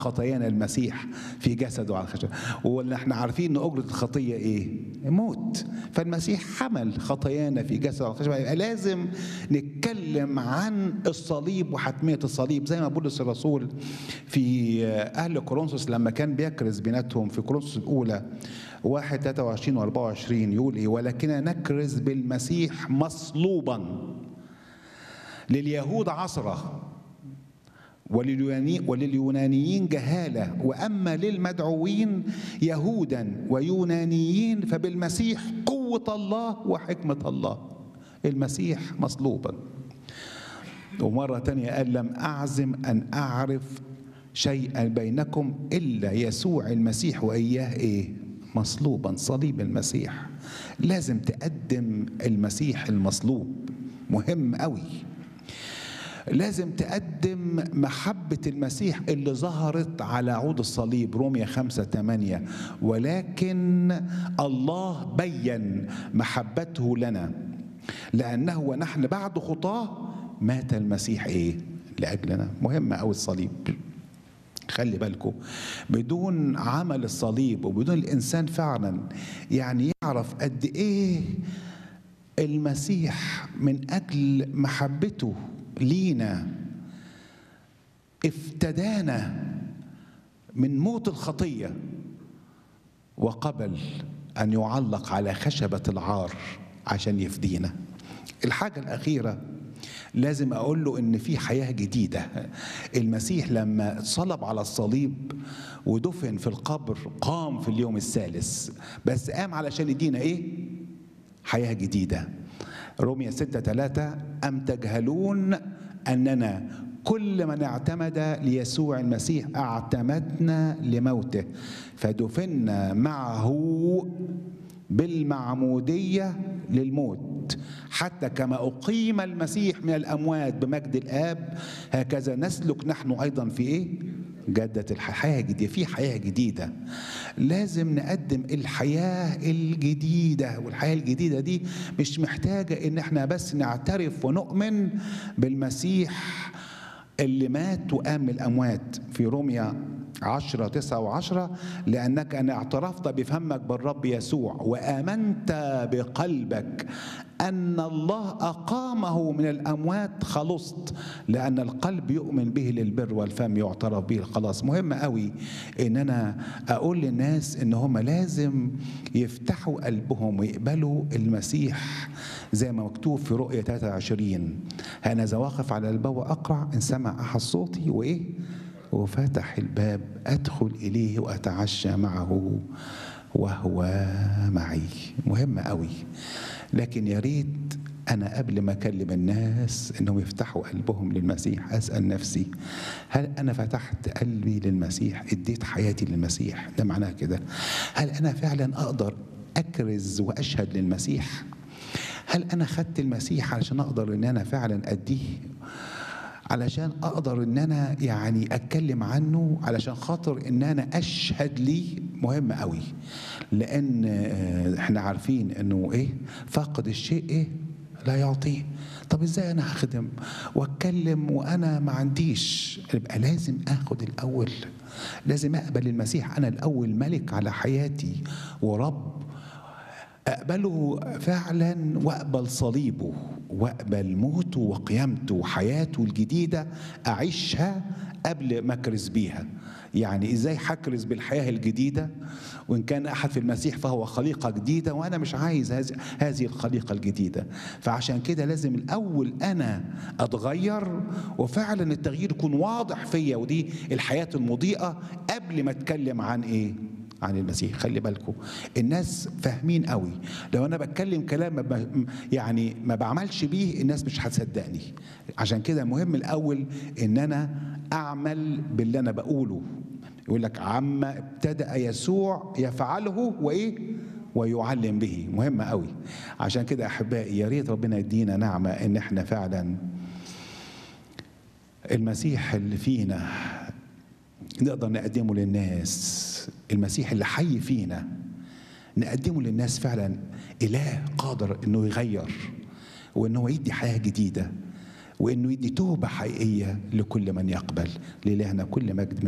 خطايانا المسيح في جسده على الخشبة واللي احنا عارفين ان اجرة الخطية ايه موت فالمسيح حمل خطايانا في جسده على الخشبة يبقى لازم نتكلم عن الصليب وحتمية الصليب زي ما بولس الرسول في اهل كورنثوس لما كان بيكرز بيناتهم في كورنثوس الاولى 1 23 و 24 يقول ايه ولكننا نكرز بالمسيح مصلوبا لليهود عصره ولليونانيين جهالة وأما للمدعوين يهودا ويونانيين فبالمسيح قوة الله وحكمة الله المسيح مصلوبا ومرة تانية قال لم أعزم أن أعرف شيئا بينكم إلا يسوع المسيح وإياه إيه مصلوبا صليب المسيح لازم تقدم المسيح المصلوب مهم قوي لازم تقدم محبة المسيح اللي ظهرت على عود الصليب رومية خمسة ثمانية ولكن الله بين محبته لنا لأنه ونحن بعد خطاه مات المسيح إيه لأجلنا مهمة أوي الصليب خلي بالكم بدون عمل الصليب وبدون الإنسان فعلا يعني يعرف قد إيه المسيح من أجل محبته لينا افتدانا من موت الخطيه وقبل ان يعلق على خشبه العار عشان يفدينا الحاجه الاخيره لازم اقول له ان في حياه جديده المسيح لما صلب على الصليب ودفن في القبر قام في اليوم الثالث بس قام علشان يدينا ايه حياه جديده رومية ستة ثلاثة أم تجهلون أننا كل من اعتمد ليسوع المسيح اعتمدنا لموته فدفنا معه بالمعمودية للموت حتى كما أقيم المسيح من الأموات بمجد الآب هكذا نسلك نحن أيضا في إيه؟ جدة الحياة جديدة في حياة جديدة لازم نقدم الحياة الجديدة والحياة الجديدة دي مش محتاجة ان احنا بس نعترف ونؤمن بالمسيح اللي مات وقام من الأموات في روميا عشرة تسعة وعشرة لأنك أن اعترفت بفمك بالرب يسوع وآمنت بقلبك أن الله أقامه من الأموات خلصت لأن القلب يؤمن به للبر والفم يعترف به الخلاص مهم قوي إن أنا أقول للناس إن هم لازم يفتحوا قلبهم ويقبلوا المسيح زي ما مكتوب في رؤية 23 أنا واقف على الباب وأقرع إن سمع أحد صوتي وإيه وفتح الباب أدخل إليه وأتعشى معه وهو معي مهم قوي لكن يا ريت أنا قبل ما أكلم الناس إنهم يفتحوا قلبهم للمسيح أسأل نفسي هل أنا فتحت قلبي للمسيح اديت حياتي للمسيح ده معناه كده هل أنا فعلا أقدر أكرز وأشهد للمسيح هل أنا خدت المسيح علشان أقدر إن أنا فعلا أديه علشان اقدر ان انا يعني اتكلم عنه علشان خاطر ان انا اشهد ليه مهم قوي لان احنا عارفين انه ايه فاقد الشيء ايه لا يعطيه طب ازاي انا هخدم واتكلم وانا ما عنديش يبقى لازم اخد الاول لازم اقبل المسيح انا الاول ملك على حياتي ورب اقبله فعلا واقبل صليبه واقبل موته وقيامته وحياته الجديده اعيشها قبل ما اكرز بيها يعني ازاي هكرز بالحياه الجديده وان كان احد في المسيح فهو خليقه جديده وانا مش عايز هذه الخليقه الجديده فعشان كده لازم الاول انا اتغير وفعلا التغيير يكون واضح فيا ودي الحياه المضيئه قبل ما اتكلم عن ايه عن المسيح خلي بالكم الناس فاهمين قوي لو انا بتكلم كلام ما يعني ما بعملش بيه الناس مش هتصدقني عشان كده مهم الاول ان انا اعمل باللي انا بقوله يقول لك عما ابتدا يسوع يفعله وايه ويعلم به مهم قوي عشان كده احبائي يا ريت ربنا يدينا نعمه ان احنا فعلا المسيح اللي فينا نقدر نقدمه للناس المسيح اللي حي فينا نقدمه للناس فعلا اله قادر انه يغير وانه يدي حياه جديده وانه يدي توبه حقيقيه لكل من يقبل لالهنا كل مجد